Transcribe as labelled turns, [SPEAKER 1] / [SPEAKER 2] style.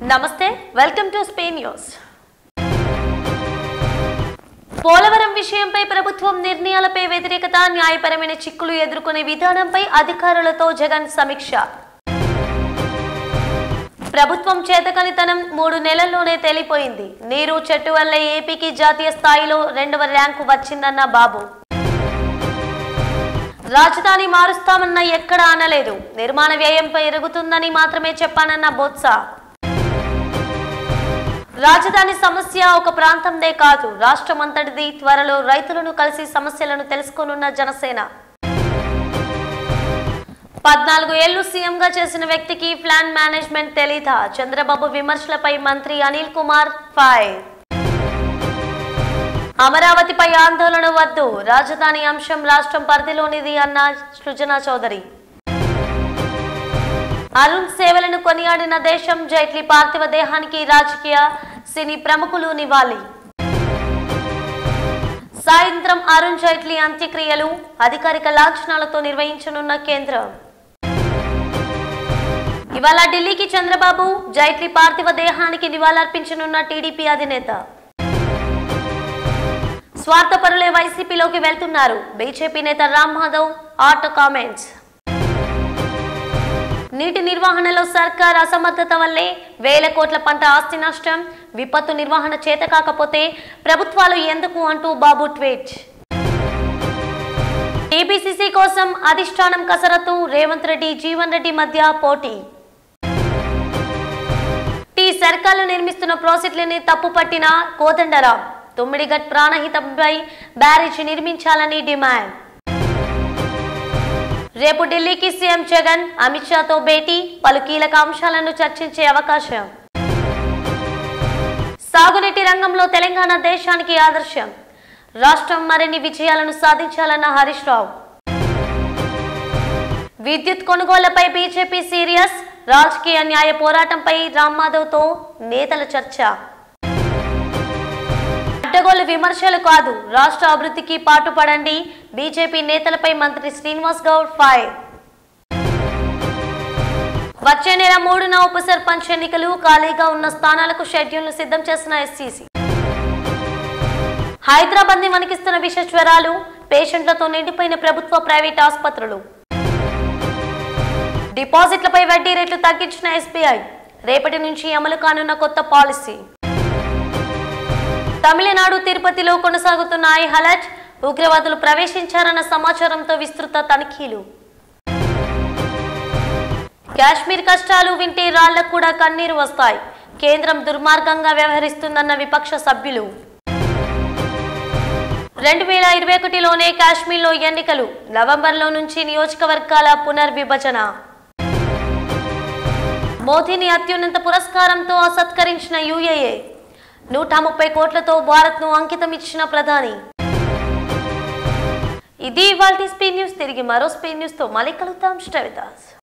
[SPEAKER 1] నమస్తే welcome to Spain news Polavaram విషయంపై ప్రభుత్వం నిర్ణయాలపై వ్యతిరేకత న్యాయపరమైన చిక్కులు ఎదుర్కొనే విధానంపై అధికారులతో జగన్ సమీక్ష ప్రభుత్వం చేతకనితనం మూడు నెలల్లోనే తేలిపోయింది నీరు చెట్టు వల్ల ఏపీకి జాతీయ స్థాయిలో రెండవ ర్యాంకు వచ్చిందన్న బాబు రాజధాని మారుస్తామన్న ఎక్కడా అనలేదు నిర్మాణ వ్యయంపై ఎరుగుతుందని మాత్రమే చెప్పానన్న బొత్స రాజధాని సమస్య ఒక ప్రాంతందే కాదు రాష్ట్రమంతటిది త్వరలో రైతులను కలిసి సమస్యలను తెలుసుకోనున్న జనసేన పద్నాలుగు ఏళ్లు సీఎంగా చేసిన వ్యక్తికి ప్లాన్ మేనేజ్మెంట్ తెలీదా చంద్రబాబు విమర్శలపై మంత్రి అనిల్ కుమార్ ఫైర్ అమరావతిపై ఆందోళన వద్దు రాజధాని అంశం రాష్ట్రం పరిధిలోనిది అన్న సృజనా చౌదరి అరుణ్ సేవలను కొనియాడిన దేశం జైట్లీ పార్థివ దేహానికి రాజకీయ సినీ ప్రముఖులు నివాళి సాయంత్రం అరుణ్ జైట్లీ అంత్యక్రియలు అధికారిక లాంఛనాలతో నిర్వహించనున్న కేంద్రం ఇవాళ ఢిల్లీకి చంద్రబాబు జైట్లీ పార్థివ దేహానికి నివాళులర్పించనున్న టీడీపీ అధినేత స్వార్థపరులే వైసీపీలోకి వెళ్తున్నారు బీజేపీ నేత రామ్ మాధవ్ ఆట కామెంట్స్ నీటి నిర్వహణలో సర్కార్ అసమర్థత వల్లే వేల కోట్ల పంట ఆస్తి నష్టం విపత్తు నిర్వహణ చేత కాకపోతే ప్రభుత్వాలు ఎందుకు అంటూ బాబు ట్వీట్ టీపీసీసీ కోసం అధిష్టానం కసరత్తు రేవంత్ రెడ్డి జీవన్ రెడ్డి మధ్య పోటీ టీ సర్కార్లు నిర్మిస్తున్న ప్రాజెక్టులని తప్పు పట్టిన కోదండరాం తొమ్మిడిగట్ ప్రాణహితంపై బ్యారేజీ నిర్మించాలని డిమాండ్ రేపు ఢిల్లీకి సీఎం జగన్ అమిత్ షాతో భేటీ పలు కీలక అంశాలను చర్చించే అవకాశం సాగునీటి రంగంలో తెలంగాణ దేశానికి ఆదర్శం రాష్ట్రం మరిన్ని విజయాలను సాధించాలన్న హరీష్ రావు విద్యుత్ కొనుగోళ్లపై బీజేపీ సీరియస్ రాజకీయ న్యాయ పోరాటంపై రామ్ మాధవ్తో నేతల చర్చ అడ్డగోలు విమర్శలు కాదు రాష్ట్ర అభివృద్ధికి పాటుపడండి బీజేపీ నేతలపై మంత్రి శ్రీనివాస్ గౌడ్ ఫైర్ వచ్చే నెల మూడున ఉప సర్పంచ్ ఎన్నికలు ఖాళీగా ఉన్న స్థానాలకు షెడ్యూల్ను సిద్ధం చేసిన ఎస్సీసీ హైదరాబాద్ ని వణికిస్తున్న విష జ్వరాలు పేషెంట్లతో నిండిపోయిన ప్రభుత్వ ప్రైవేట్ ఆసుపత్రులు డిపాజిట్లపై వడ్డీ రేట్లు తగ్గించిన ఎస్బీఐ రేపటి నుంచి అమలు కానున్న కొత్త పాలసీ తమిళనాడు తిరుపతిలో కొనసాగుతున్న ఐ హలట్ ఉగ్రవాదులు ప్రవేశించారన్న సమాచారంతో విస్తృత తనిఖీలు కాశ్మీర్ కష్టాలు వింటే రాళ్లకు కూడా కన్నీరు వస్తాయి కేంద్రం దుర్మార్గంగా వ్యవహరిస్తుందన్న విపక్ష సభ్యులు రెండు వేల ఇరవై ఒకటిలోనే కాశ్మీర్లో ఎన్నికలు నవంబర్లో నుంచి నియోజకవర్గాల పునర్విభజన మోదీని అత్యున్నత పురస్కారంతో సత్కరించిన యుఏఏ నూట ముప్పై కోట్లతో భారత్ను అంకితం ఇచ్చిన ప్రధాని ఇది ఇవాల్టి స్పీ న్యూస్ తిరిగి మరో స్పీ న్యూస్తో మళ్ళీ కలుద్దాం శ్రవిదాస్